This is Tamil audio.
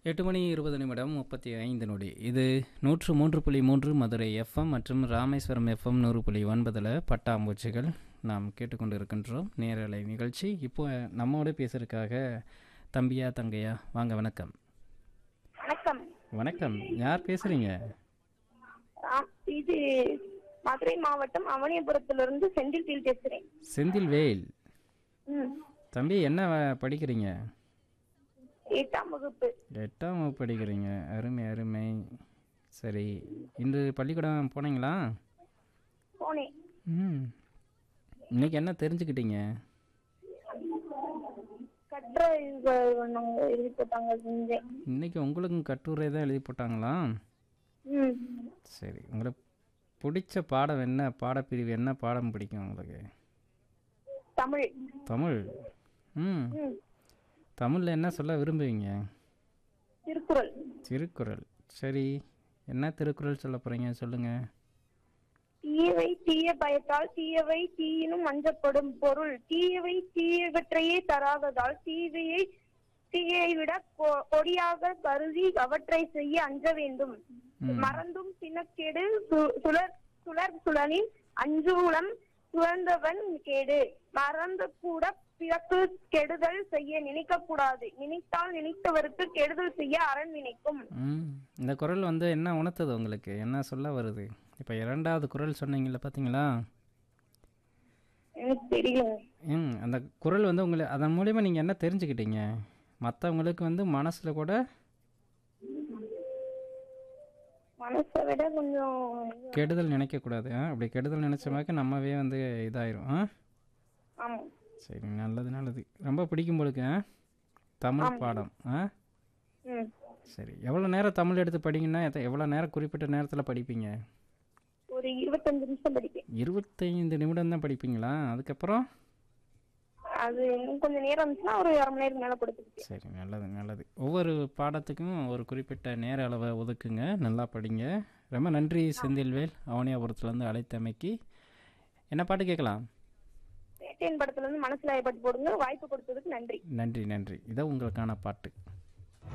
எட்டு மணி இருபது நிமிடம் முப்பத்தி ஐந்து நொடி இது நூற்று மூன்று புள்ளி மூன்று மதுரை எஃப்எம் மற்றும் ராமேஸ்வரம் எஃப்எம் நூறு புள்ளி ஒன்பதில் பட்டாம்பூச்சிகள் நாம் கேட்டுக்கொண்டு இருக்கின்றோம் நேரலை நிகழ்ச்சி இப்போ நம்மோடு பேசுறதுக்காக தம்பியா தங்கையா வாங்க வணக்கம் வணக்கம் வணக்கம் யார் பேசுறீங்க ஆம், இது மதுரை மாவட்டம் அவனியபுரத்திலிருந்து செந்தில் டீல் பேசுறேன் செந்தில் வேல் ம், தம்பி என்ன வ- படிக்கிறீங்க எட்டாம் வகுப்பு எட்டாம் வகுப்பு படிக்கிறீங்க அருமை அருமை சரி இன்று பள்ளிக்கூடம் போனீங்களா போனேன் ம் இன்னைக்கு என்ன தெரிஞ்சுக்கிட்டீங்க கற்ற இது நாங்க எழுதி போட்டாங்க செஞ்சேன் இன்னைக்கு உங்களுக்கும் கட்டுரை தான் எழுதி போட்டாங்களா ம், சரி உங்களுக்கு பிடிச்ச பாடம் என்ன பாடப்பிரிவு என்ன பாடம் பிடிக்கும் உங்களுக்கு தமிழ் தமிழ் ம் ம், தமிழில் என்ன சொல்ல விரும்புவீங்க திருக்குறள் திருக்குறள் சரி என்ன திருக்குறள் சொல்ல போகிறீங்க சொல்லுங்கள் தீயவை தீய பயத்தால் தீயவை தீயினும் அஞ்சப்படும் பொருள் தீயவை தீயவற்றையே தராததால் தீவையை தீயை விட கொ- கொடியாக கருதி அவற்றை செய்ய அஞ்ச வேண்டும் மறந்தும் பிணக்கேடு சு- சுழற் சுழற் சுழலின் அஞ்சூலம் சுழந்தவன் கேடு மறந்து கூட பிறக்கு கெடுதல் செய்ய நினைக்க கூடாது நினைத்தால் நினைத்தவருக்கு கெடுதல் செய்ய அரண் நினைக்கும் ம் இந்த குறள் வந்து என்ன உணர்த்துது உங்களுக்கு என்ன சொல்ல வருது இப்போ இரண்டாவது குறள் சொன்னீங்கல்ல பார்த்தீங்களா எனக்கு தெரியும் ம் அந்த குறள் வந்து உங்களை அதன் மூலிமா நீங்கள் என்ன தெரிஞ்சுக்கிட்டீங்க மற்றவங்களுக்கு வந்து மனசில் கூட மனசை விட கொஞ்சம் கெடுதல் நினைக்கக்கூடாது ஆ அப்படி கெடுதல் நினச்சமாக்க நம்மவே வந்து இதாயிரும் ஆ ஆமா சரி நல்லது நல்லது ரொம்ப பிடிக்கும் போலுக்கு ஆ தமிழ் பாடம் ஆ ம் சரி எவ்வளோ நேரம் தமிழ் எடுத்து படிங்கன்னா எத்த- எவ்வளோ நேரம் குறிப்பிட்ட நேரத்தில் படிப்பீங்க ஒரு இருபத்தஞ்சு நிமிஷம் படிப்பேன் இருபத்தைந்து நிமிடம் தான் படிப்பீங்களா அதுக்கப்புறம் அது இன்னும் கொஞ்சம் நேரம் இருந்துச்சுன்னா ஒரு அரை மணி நேரம் மேல கொடுத்துருக்கேன் சரி நல்லது நல்லது ஒவ்வொரு பாடத்துக்கும் ஒரு குறிப்பிட்ட நேர அளவை ஒதுக்குங்க நல்லா படிங்க ரொம்ப நன்றி செந்தில்வேல் அவனியாபுரத்துலேருந்து அழைத்தமைக்கு என்ன பாட்டு கேட்கலாம் பேட்டையன் படத்துல இருந்து மனசுல பாட்டு போடுங்க வாய்ப்பு கொடுத்ததுக்கு நன்றி நன்றி நன்றி இதான் உங்களுக்கான பாட்டு